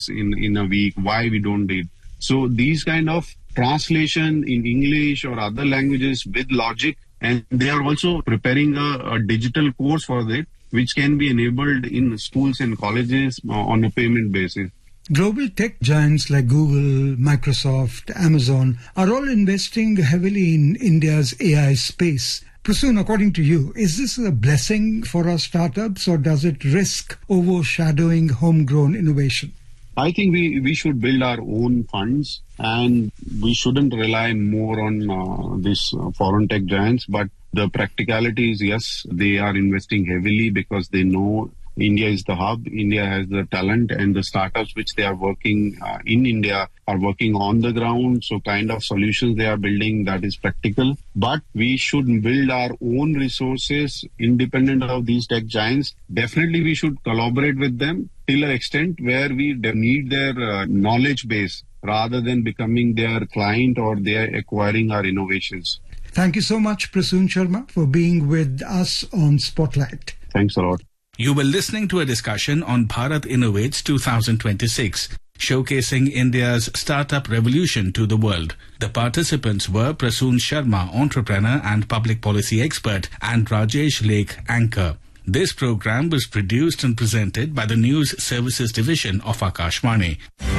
in, in a week, why we don't read. So these kind of translation in English or other languages with logic, and they are also preparing a, a digital course for that, which can be enabled in schools and colleges uh, on a payment basis. Global tech giants like Google, Microsoft, Amazon are all investing heavily in India's AI space. Prasoon, according to you, is this a blessing for our startups or does it risk overshadowing homegrown innovation? I think we, we should build our own funds and we shouldn't rely more on uh, these uh, foreign tech giants. But the practicality is yes, they are investing heavily because they know India is the hub. India has the talent and the startups which they are working uh, in India are working on the ground. So kind of solutions they are building that is practical. But we should build our own resources independent of these tech giants. Definitely we should collaborate with them till an extent where we de- need their uh, knowledge base rather than becoming their client or they are acquiring our innovations. Thank you so much, Prasoon Sharma, for being with us on Spotlight. Thanks a lot. You were listening to a discussion on Bharat Innovates 2026, showcasing India's startup revolution to the world. The participants were Prasoon Sharma, entrepreneur and public policy expert, and Rajesh Lake, anchor. This program was produced and presented by the News Services Division of Akashvani.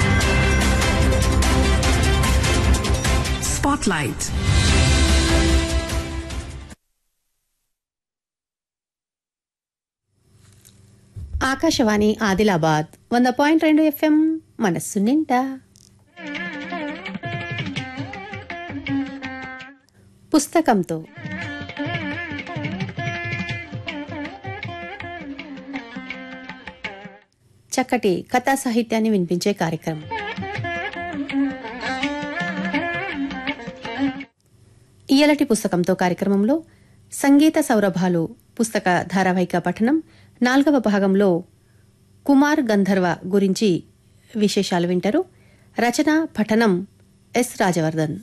Spotlight. Akashvani Adilabad వంద point రెండు FM మనస్సు నిండా పుస్తకంతో చక్కటి కథా సాహిత్యాన్ని వినిపించే కార్యక్రమం ఇయలటి పుస్తకంతో కార్యక్రమంలో సంగీత సౌరభాలు పుస్తక ధారావాహిక పఠనం నాలుగవ భాగంలో కుమార్ గంధర్వ గురించి విశేషాలు వింటారు రచన పఠనం ఎస్ రాజవర్ధన్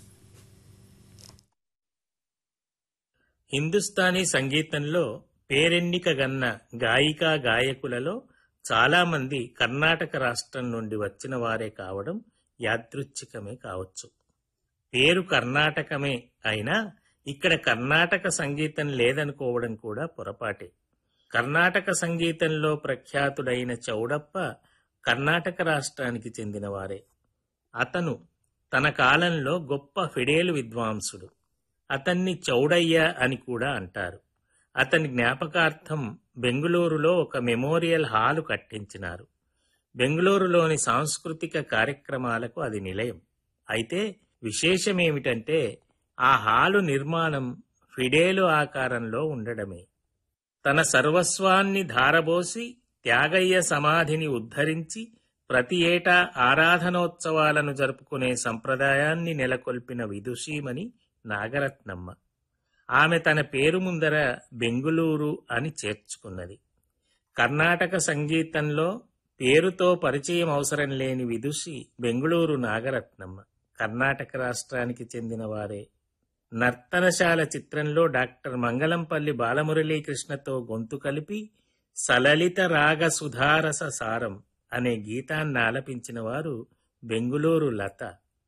హిందుస్థానీ సంగీతంలో పేరెన్నికగన్న గాయికా గాయకులలో చాలామంది కర్ణాటక రాష్ట్రం నుండి వచ్చిన వారే కావడం యాదృచ్ఛికమే కావచ్చు పేరు కర్ణాటకమే అయినా ఇక్కడ కర్ణాటక సంగీతం లేదనుకోవడం కూడా పొరపాటే కర్ణాటక సంగీతంలో ప్రఖ్యాతుడైన చౌడప్ప కర్ణాటక రాష్ట్రానికి చెందినవారే అతను తన కాలంలో గొప్ప ఫిడేలు విద్వాంసుడు అతన్ని చౌడయ్య అని కూడా అంటారు అతని జ్ఞాపకార్థం బెంగుళూరులో ఒక మెమోరియల్ హాలు కట్టించినారు బెంగుళూరులోని సాంస్కృతిక కార్యక్రమాలకు అది నిలయం అయితే విశేషమేమిటంటే ఆ హాలు నిర్మాణం ఫిడేలు ఆకారంలో ఉండడమే తన సర్వస్వాన్ని ధారబోసి త్యాగయ్య సమాధిని ఉద్ధరించి ప్రతి ఏటా ఆరాధనోత్సవాలను జరుపుకునే సంప్రదాయాన్ని నెలకొల్పిన విదుషీమణి నాగరత్నమ్మ ఆమె తన పేరు ముందర బెంగుళూరు అని చేర్చుకున్నది కర్ణాటక సంగీతంలో పేరుతో పరిచయం అవసరం లేని విదుషి బెంగుళూరు నాగరత్నమ్మ కర్ణాటక రాష్ట్రానికి చెందిన వారే నర్తనశాల చిత్రంలో డాక్టర్ మంగళంపల్లి బాలమురళీకృష్ణతో గొంతు కలిపి సలలిత రాగ సుధారస సారం అనే గీతాన్ని ఆలపించిన వారు బెంగుళూరు లత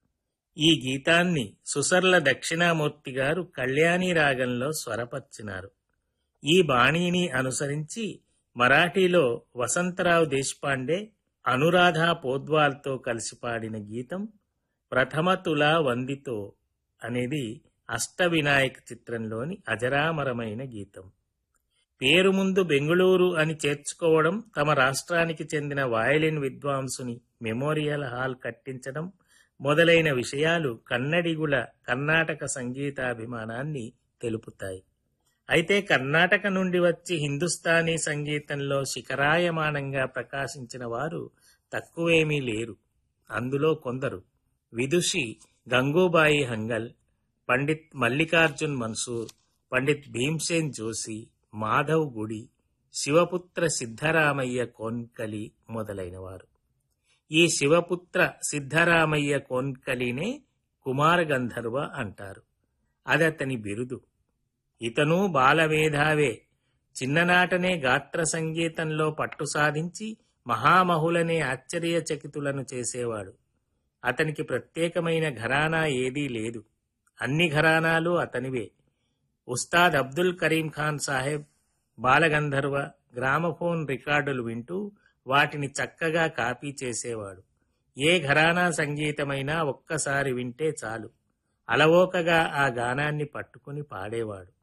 ఈ గీతాన్ని సుసర్ల దక్షిణామూర్తి గారు కళ్యాణి రాగంలో స్వరపర్చినారు ఈ బాణీని అనుసరించి మరాఠీలో వసంతరావు దేశపాండే అనురాధ పోద్వాల్తో కలిసి పాడిన గీతం ప్రథమ తులా వందితో అనేది అష్టవినాయక్ చిత్రంలోని అజరామరమైన గీతం పేరు ముందు బెంగుళూరు అని చేర్చుకోవడం తమ రాష్ట్రానికి చెందిన వయలిన్ విద్వాంసుని మెమోరియల్ హాల్ కట్టించడం మొదలైన విషయాలు కన్నడిగుల కర్ణాటక సంగీతాభిమానాన్ని తెలుపుతాయి అయితే కర్ణాటక నుండి వచ్చి హిందుస్థానీ సంగీతంలో శిఖరాయమానంగా ప్రకాశించిన వారు తక్కువేమీ లేరు అందులో కొందరు విదుషి గంగూబాయి హంగల్ పండిత్ మల్లికార్జున్ మన్సూర్ పండిత్ భీమ్సేన్ జోషి మాధవ్ గుడి శివపుత్ర సిద్ధరామయ్య కోన్కలి మొదలైనవారు ఈ శివపుత్ర సిద్ధరామయ్య కోన్కలినే కుమార గంధర్వ అంటారు అది అతని బిరుదు ఇతను బాలమేధావే చిన్ననాటనే గాత్ర సంగీతంలో పట్టు సాధించి మహామహులనే ఆశ్చర్యచకితులను చేసేవాడు అతనికి ప్రత్యేకమైన ఘరానా ఏదీ లేదు అన్ని ఘరానాలు అతనివే ఉస్తాద్ అబ్దుల్ కరీం ఖాన్ సాహెబ్ బాలగంధర్వ గ్రామఫోన్ రికార్డులు వింటూ వాటిని చక్కగా కాపీ చేసేవాడు ఏ ఘరానా సంగీతమైనా ఒక్కసారి వింటే చాలు అలవోకగా ఆ గానాన్ని పట్టుకుని పాడేవాడు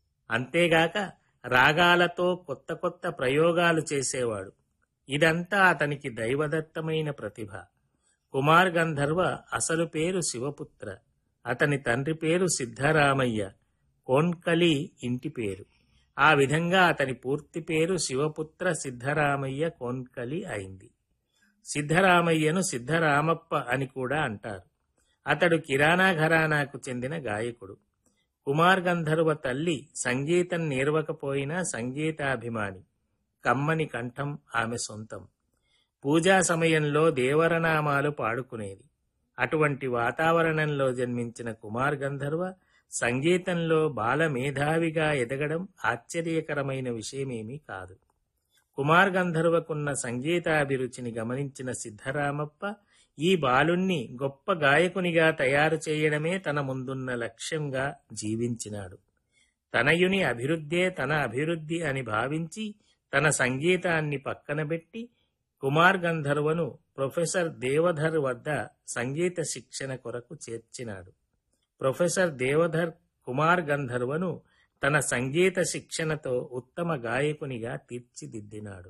అంతేగాక రాగాలతో కొత్త కొత్త ప్రయోగాలు చేసేవాడు ఇదంతా అతనికి దైవదత్తమైన ప్రతిభ కుమార్ గంధర్వ అసలు పేరు శివపుత్ర అతని తండ్రి పేరు సిద్ధరామయ్య కోన్కలి ఇంటి పేరు ఆ విధంగా అతని పూర్తి పేరు శివపుత్ర సిద్ధరామయ్య కోన్కలి అయింది సిద్ధరామయ్యను సిద్ధరామప్ప అని కూడా అంటారు అతడు కిరాణా ఘరానాకు చెందిన గాయకుడు కుమార్ గంధర్వ తల్లి సంగీతం నేర్వకపోయినా సంగీతాభిమాని కమ్మని కంఠం ఆమె సొంతం పూజా సమయంలో దేవరనామాలు పాడుకునేది అటువంటి వాతావరణంలో జన్మించిన కుమార్ గంధర్వ సంగీతంలో బాలమేధావిగా ఎదగడం ఆశ్చర్యకరమైన విషయమేమీ కాదు కుమార్ గంధర్వకున్న సంగీతాభిరుచిని గమనించిన సిద్ధరామప్ప ఈ బాలుణ్ణి గొప్ప గాయకునిగా తయారు చేయడమే తన ముందున్న లక్ష్యంగా జీవించినాడు తనయుని అభివృద్ధే తన అభివృద్ధి అని భావించి తన సంగీతాన్ని పక్కనబెట్టి కుమార్ గంధర్వను ప్రొఫెసర్ దేవధర్ వద్ద సంగీత శిక్షణ కొరకు చేర్చినాడు ప్రొఫెసర్ దేవధర్ కుమార్ గంధర్వను తన సంగీత శిక్షణతో ఉత్తమ గాయకునిగా తీర్చిదిద్దినాడు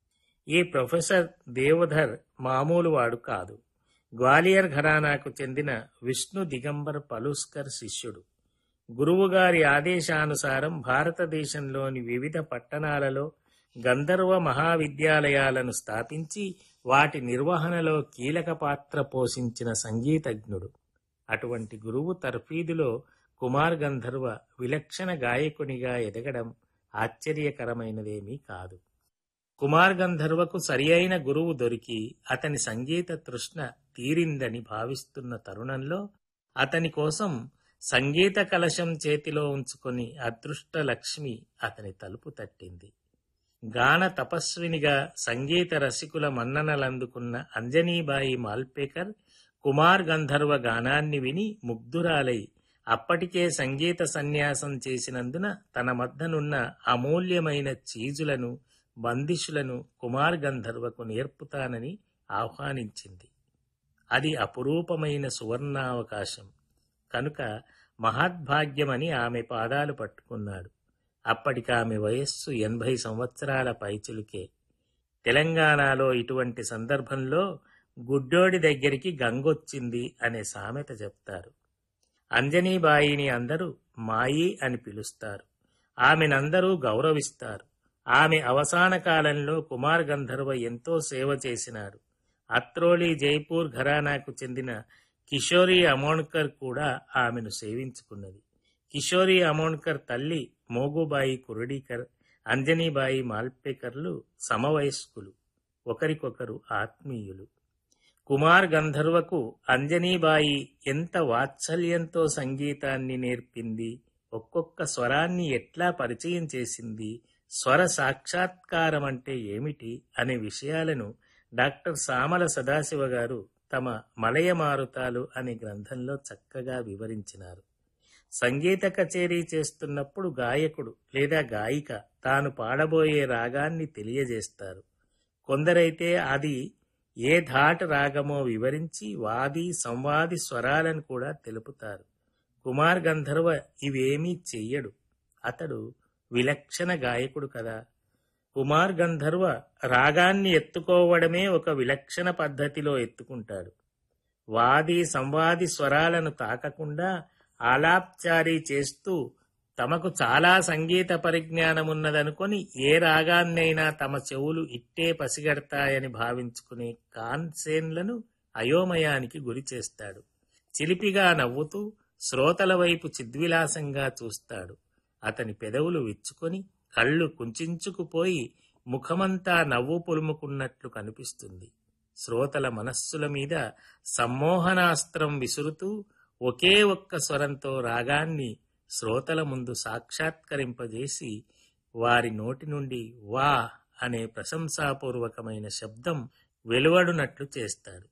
ఈ ప్రొఫెసర్ దేవధర్ మామూలు వాడు కాదు గ్వాలియర్ ఘరానాకు చెందిన విష్ణు దిగంబర్ పలుస్కర్ శిష్యుడు గురువుగారి ఆదేశానుసారం భారతదేశంలోని వివిధ పట్టణాలలో గంధర్వ మహావిద్యాలయాలను స్థాపించి వాటి నిర్వహణలో కీలక పాత్ర పోషించిన సంగీతజ్ఞుడు అటువంటి గురువు తర్ఫీదులో కుమార్ గంధర్వ విలక్షణ గాయకునిగా ఎదగడం ఆశ్చర్యకరమైనదేమీ కాదు కుమార్ గంధర్వకు సరి అయిన గురువు దొరికి అతని సంగీత తృష్ణ తీరిందని భావిస్తున్న తరుణంలో అతని కోసం సంగీత కలశం చేతిలో ఉంచుకొని అదృష్ట లక్ష్మి అతని తలుపు తట్టింది గాన తపస్వినిగా సంగీత రసికుల మన్ననలందుకున్న అంజనీబాయి మాల్పేకర్ కుమార్ గంధర్వ గానాన్ని విని ముగ్ధురాలై అప్పటికే సంగీత సన్యాసం చేసినందున తన మద్దనున్న అమూల్యమైన చీజులను బందిషులను కుమార్ గంధర్వకు నేర్పుతానని ఆహ్వానించింది అది అపురూపమైన సువర్ణావకాశం కనుక మహద్భాగ్యమని ఆమె పాదాలు పట్టుకున్నాడు అప్పటికి ఆమె వయస్సు ఎనభై సంవత్సరాల పైచులుకే తెలంగాణలో ఇటువంటి సందర్భంలో గుడ్డోడి దగ్గరికి గంగొచ్చింది అనే సామెత చెప్తారు అంజనీబాయిని అందరూ మాయి అని పిలుస్తారు ఆమెనందరూ గౌరవిస్తారు ఆమె అవసాన కాలంలో కుమార్ గంధర్వ ఎంతో సేవ చేసినాడు అత్రోలి జైపూర్ ఘరానాకు చెందిన కిషోరి అమోణ్కర్ కూడా ఆమెను సేవించుకున్నది కిషోరి అమోణ్కర్ తల్లి మోగుబాయి కురడీకర్ అంజనీబాయి మాల్పేకర్లు సమవయస్కులు ఒకరికొకరు ఆత్మీయులు కుమార్ గంధర్వకు అంజనీబాయి ఎంత వాత్సల్యంతో సంగీతాన్ని నేర్పింది ఒక్కొక్క స్వరాన్ని ఎట్లా పరిచయం చేసింది స్వర సాక్షాత్కారం అంటే ఏమిటి అనే విషయాలను డాక్టర్ సామల సదాశివ గారు తమ మలయ మారుతాలు అనే గ్రంథంలో చక్కగా వివరించినారు సంగీత కచేరీ చేస్తున్నప్పుడు గాయకుడు లేదా గాయిక తాను పాడబోయే రాగాన్ని తెలియజేస్తారు కొందరైతే అది ఏ ధాట్ రాగమో వివరించి వాది సంవాది స్వరాలను కూడా తెలుపుతారు కుమార్ గంధర్వ ఇవేమీ చెయ్యడు అతడు విలక్షణ గాయకుడు కదా కుమార్ గంధర్వ రాగాన్ని ఎత్తుకోవడమే ఒక విలక్షణ పద్ధతిలో ఎత్తుకుంటాడు వాది సంవాది స్వరాలను తాకకుండా ఆలాప్చారీ చేస్తూ తమకు చాలా సంగీత పరిజ్ఞానం ఉన్నదనుకొని ఏ రాగాన్నైనా తమ చెవులు ఇట్టే పసిగడతాయని భావించుకునే కాన్సేన్లను అయోమయానికి గురి చేస్తాడు చిలిపిగా నవ్వుతూ శ్రోతల వైపు చిద్విలాసంగా చూస్తాడు అతని పెదవులు విచ్చుకొని కళ్ళు కుంచుకుపోయి ముఖమంతా నవ్వు పొలుముకున్నట్లు కనిపిస్తుంది శ్రోతల మనస్సుల మీద సమ్మోహనాస్త్రం విసురుతూ ఒకే ఒక్క స్వరంతో రాగాన్ని శ్రోతల ముందు సాక్షాత్కరింపజేసి వారి నోటి నుండి వా అనే ప్రశంసాపూర్వకమైన శబ్దం వెలువడునట్లు చేస్తాడు